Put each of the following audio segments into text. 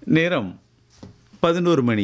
நேரம் பதினோரு மணி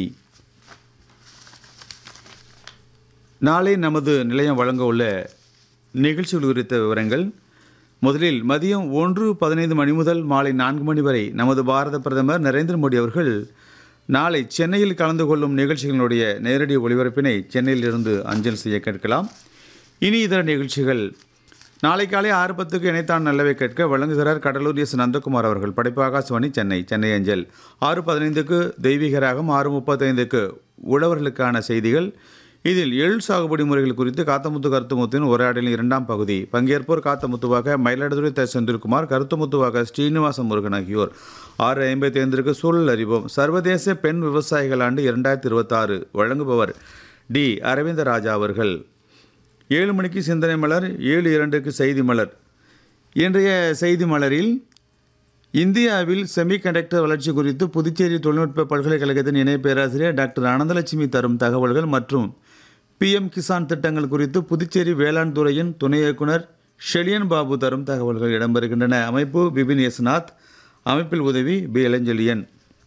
நாளை நமது நிலையம் வழங்க உள்ள நிகழ்ச்சிகள் குறித்த விவரங்கள் முதலில் மதியம் ஒன்று பதினைந்து மணி முதல் மாலை நான்கு மணி வரை நமது பாரத பிரதமர் நரேந்திர மோடி அவர்கள் நாளை சென்னையில் கலந்து கொள்ளும் நிகழ்ச்சிகளுடைய நேரடி ஒளிபரப்பினை சென்னையிலிருந்து அஞ்சல் செய்ய கேட்கலாம் இனி இதர நிகழ்ச்சிகள் நாளை காலை ஆறு பத்துக்கு இணைத்தான் நல்லவை கேட்க வழங்குகிறார் கடலூர் எஸ் நந்தகுமார் அவர்கள் படைப்பு ஆகாசவாணி சென்னை சென்னை அஞ்சல் ஆறு பதினைந்துக்கு தெய்வீக ராகம் ஆறு முப்பத்தைந்துக்கு உழவர்களுக்கான செய்திகள் இதில் எள் சாகுபடி முறைகள் குறித்து காத்தமுத்து கருத்துமுத்தின் உரையாடலின் இரண்டாம் பகுதி பங்கேற்போர் காத்தமுத்துவாக மயிலாடுதுறை த செந்தில்குமார் கருத்துமுத்துவாக ஸ்ரீனிவாச முருகன் ஆகியோர் ஆறு ஐம்பத்தி ஐந்திற்கு சூழல் அறிவோம் சர்வதேச பெண் விவசாயிகள் ஆண்டு இரண்டாயிரத்தி இருபத்தாறு வழங்குபவர் டி அரவிந்த ராஜா அவர்கள் ஏழு மணிக்கு சிந்தனை மலர் ஏழு இரண்டுக்கு செய்தி மலர் இன்றைய செய்தி மலரில் இந்தியாவில் செமிகண்டக்டர் வளர்ச்சி குறித்து புதுச்சேரி தொழில்நுட்ப பல்கலைக்கழகத்தின் இணை பேராசிரியர் டாக்டர் ஆனந்தலட்சுமி தரும் தகவல்கள் மற்றும் பிஎம் கிசான் திட்டங்கள் குறித்து புதுச்சேரி வேளாண் துறையின் துணை இயக்குனர் ஷெலியன் பாபு தரும் தகவல்கள் இடம்பெறுகின்றன அமைப்பு பிபின் யஸ்நாத் அமைப்பில் உதவி பி இளஞ்செழியன்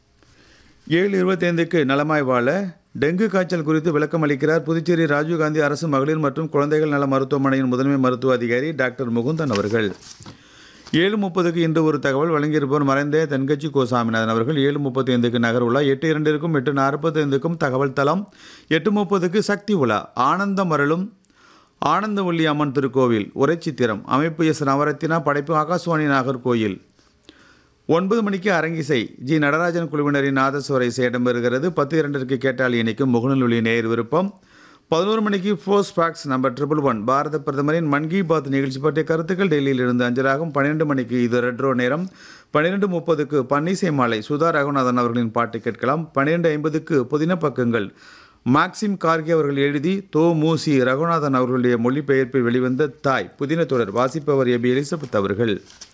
ஏழு இருபத்தைந்துக்கு நலமாய் வாழ டெங்கு காய்ச்சல் குறித்து விளக்கம் அளிக்கிறார் புதுச்சேரி ராஜீவ்காந்தி அரசு மகளிர் மற்றும் குழந்தைகள் நல மருத்துவமனையின் முதன்மை மருத்துவ அதிகாரி டாக்டர் முகுந்தன் அவர்கள் ஏழு முப்பதுக்கு இன்று ஒரு தகவல் வழங்கியிருப்பவர் மறைந்த தென்கட்சி கோ சாமிநாதன் அவர்கள் ஏழு முப்பத்தி ஐந்துக்கு நகர் உலா எட்டு இரண்டிற்கும் எட்டு நாற்பத்தைந்துக்கும் தகவல் தளம் எட்டு முப்பதுக்கு சக்தி உலா ஆனந்தம் அருளும் ஆனந்தவல்லி அம்மன் திருக்கோவில் உரைச்சித்திரம் அமைப்பு எஸ் நவரத்தினா படைப்பு ஆகாஷ்வாணி நாகர்கோயில் ஒன்பது மணிக்கு அரங்கிசை ஜி நடராஜன் குழுவினரின் நாதஸ்வர இசை இடம்பெறுகிறது பத்து இரண்டிற்கு கேட்டால் இணைக்கும் முகநூல் நேர் விருப்பம் பதினோரு மணிக்கு ஃபோர்ஸ் பாக்ஸ் நம்பர் ட்ரிபிள் ஒன் பாரத பிரதமரின் மன் கி பாத் நிகழ்ச்சி பற்றிய கருத்துக்கள் டெல்லியில் இருந்து அஞ்சலாகும் பன்னிரெண்டு மணிக்கு இது ரெட்ரோ நேரம் பன்னிரெண்டு முப்பதுக்கு பன்னீசை மாலை சுதா ரகுநாதன் அவர்களின் பாட்டு கேட்கலாம் பன்னிரெண்டு ஐம்பதுக்கு புதின பக்கங்கள் மாக்சிம் கார்கே அவர்கள் எழுதி தோ மூசி ரகுநாதன் அவர்களுடைய மொழிபெயர்ப்பில் வெளிவந்த தாய் புதின தொடர் வாசிப்பவர் எபி எலிசபெத் அவர்கள்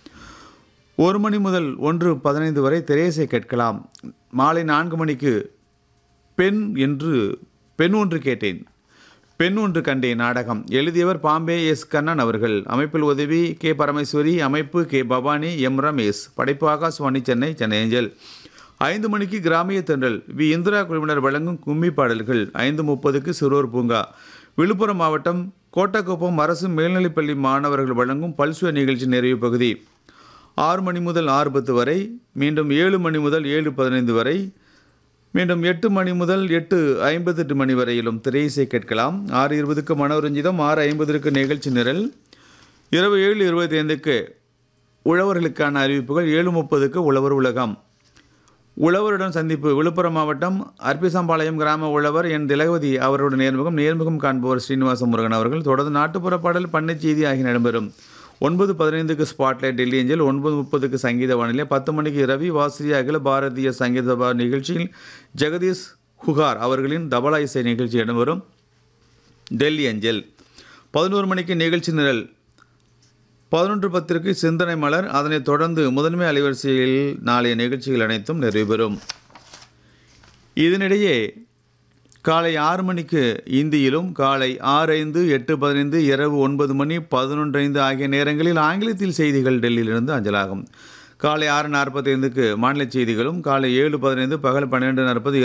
ஒரு மணி முதல் ஒன்று பதினைந்து வரை திரையசை கேட்கலாம் மாலை நான்கு மணிக்கு பெண் என்று பெண் ஒன்று கேட்டேன் பெண் ஒன்று கண்டேன் நாடகம் எழுதியவர் பாம்பே எஸ் கண்ணன் அவர்கள் அமைப்பில் உதவி கே பரமேஸ்வரி அமைப்பு கே பவானி எம் ரமேஷ் படைப்பு ஆகாஷ்வாணி சென்னை சென்னை ஏஞ்சல் ஐந்து மணிக்கு கிராமிய தென்றல் வி இந்திரா குழுவினர் வழங்கும் கும்மி பாடல்கள் ஐந்து முப்பதுக்கு சிறுவர் பூங்கா விழுப்புரம் மாவட்டம் கோட்டக்குப்பம் அரசு மேல்நிலைப்பள்ளி மாணவர்கள் வழங்கும் பல்சுவ நிகழ்ச்சி நிறைவு பகுதி ஆறு மணி முதல் ஆறு பத்து வரை மீண்டும் ஏழு மணி முதல் ஏழு பதினைந்து வரை மீண்டும் எட்டு மணி முதல் எட்டு ஐம்பத்தெட்டு மணி வரையிலும் திரையிசை கேட்கலாம் ஆறு இருபதுக்கு மனோரஞ்சிதம் ஆறு ஐம்பதற்கு நிகழ்ச்சி நிரல் இரவு ஏழு இருபத்தி ஐந்துக்கு உழவர்களுக்கான அறிவிப்புகள் ஏழு முப்பதுக்கு உழவர் உலகம் உழவருடன் சந்திப்பு விழுப்புரம் மாவட்டம் அர்ப்பிசம்பாளையம் கிராம உழவர் என் திலகவதி அவருடைய நேர்முகம் நேர்முகம் காண்பவர் ஸ்ரீனிவாச முருகன் அவர்கள் தொடர்ந்து நாட்டுப்புற பாடல் பண்ணை செய்தி ஆகிய இடம்பெறும் ஒன்பது பதினைந்துக்கு ஸ்பாட்லைட் டெல்லி ஏஞ்சல் ஒன்பது முப்பதுக்கு சங்கீத வானிலை பத்து மணிக்கு ரவி வாசிரி அகில பாரதிய சங்கீத சபா நிகழ்ச்சியில் ஜெகதீஷ் ஹுகார் அவர்களின் தபலா இசை நிகழ்ச்சி இடம்பெறும் டெல்லி அஞ்சல் பதினோரு மணிக்கு நிகழ்ச்சி நிரல் பதினொன்று பத்திற்கு சிந்தனை மலர் அதனைத் தொடர்ந்து முதன்மை அலைவரிசையில் நாளைய நிகழ்ச்சிகள் அனைத்தும் நிறைவு பெறும் இதனிடையே காலை ஆறு மணிக்கு இந்தியிலும் காலை ஆறு ஐந்து எட்டு பதினைந்து இரவு ஒன்பது மணி பதினொன்று ஐந்து ஆகிய நேரங்களில் ஆங்கிலத்தில் செய்திகள் டெல்லியிலிருந்து அஞ்சலாகும் காலை ஆறு நாற்பத்தைந்துக்கு மாநில செய்திகளும் காலை ஏழு பதினைந்து பகல் பன்னிரெண்டு நாற்பது